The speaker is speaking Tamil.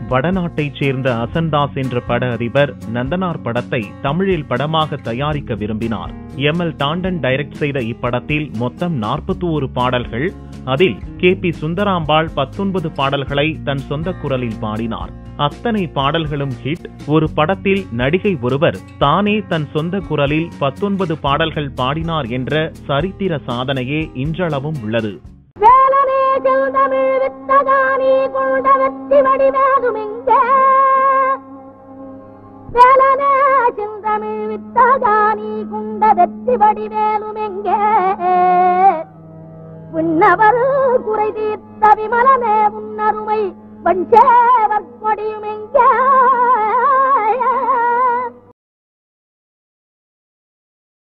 வடநாட்டைச் சேர்ந்த அசன்தாஸ் என்ற பட அதிபர் நந்தனார் படத்தை தமிழில் படமாக தயாரிக்க விரும்பினார் எம் எல் டாண்டன் டைரக்ட் செய்த இப்படத்தில் மொத்தம் நாற்பத்தி ஒரு பாடல்கள் அதில் கே பி சுந்தராம்பாள் பத்தொன்பது பாடல்களை தன் சொந்த குரலில் பாடினார் அத்தனை பாடல்களும் ஹிட் ஒரு படத்தில் நடிகை ஒருவர் தானே தன் சொந்த குரலில் பத்தொன்பது பாடல்கள் பாடினார் என்ற சரித்திர சாதனையே இன்றளவும் உள்ளது வேலனே செல்தமிழ் வித்தகானி கொண்ட வெற்றி வடிவேதுமெங்க வேலனே செந்தமிழ் வித்தகானி கொண்ட வெற்றி வடிவேலுமெங்க உன்னவர் குறை தீர்த்த விமலனே உன்னருமை வஞ்சேவர் கொடியுமெங்க